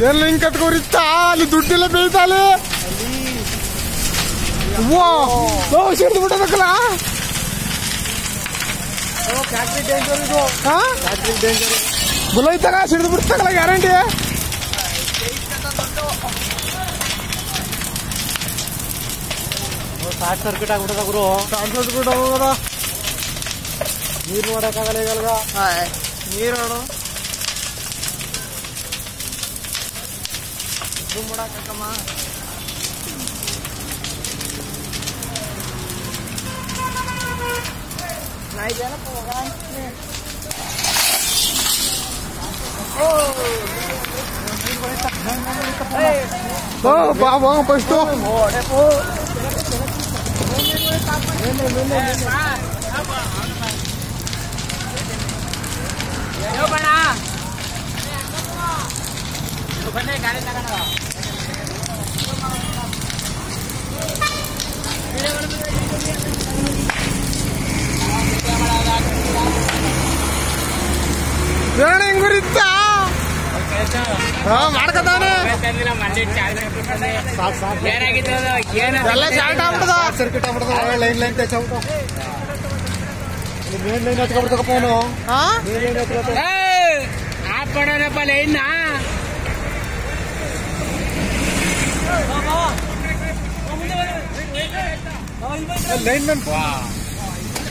ಎಲ್ಲ ಹಿಂಗ್ ಕಟ್ಕೋರಿತ್ತ ಅಲ್ಲಿ ದುಡ್ಡೆಲ್ಲ ಬೀಳ್ತಾಲೆ ವಾ ಓ ಸಿಡ್ದು ಬಿಡಬೇಕಲ್ಲ ಫ್ಯಾಕ್ಟ್ರಿ ಡೇಂಜರ್ ಇದು ಹಾ ಫ್ಯಾಕ್ಟ್ರಿ ಡೇಂಜರ್ ಬುಲೈತಾಗ ಸಿಡ್ದು ಬಿಡ್ತಾಗಲ್ಲ ಗ್ಯಾರಂಟಿ ಶಾರ್ಟ್ ಸರ್ಕ್ಯೂಟ್ ಆಗ್ಬಿಟ್ಟದ ಗುರು ಕಾನ್ಸರ್ಟ್ ಬಿಟ್ಟು ಹೋಗೋದ ನೀರು ನೋಡಕ್ಕಾಗಲ್ಲ ಈಗಲ್ಗ ನೀರು ನೋಡು ಓ ಬಾ ಬಾ ಫಸ್ಟ್ ಬೇಡ ಹೆಂಗುರಿತ್ತ ಹಾ ಮಾಡ್ಕತಾನೆ ಎಲ್ಲ ಶಾರ್ಟ್ ಆಗ್ಬಿಟ್ಟದ ಶಾರ್ಟ್ ಸರ್ಕ್ಯೂಟ್ ಆಗ್ಬಿಟ್ಟದ ಲೈನ್ ಲೈನ್ ಟಚ್ ಆಗ್ಬಿಟ್ಟು ಮೇನ್ ಲೈನ್ ಹಚ್ಕೊಬಿಡ್ತಕ್ಕಪ್ಪ ಅವನು ಹಾ ಮೇನ್ ಲೈನ್ ಹಚ್ಕೊತ ಲೈನ್ ಮ್ಯಾನ್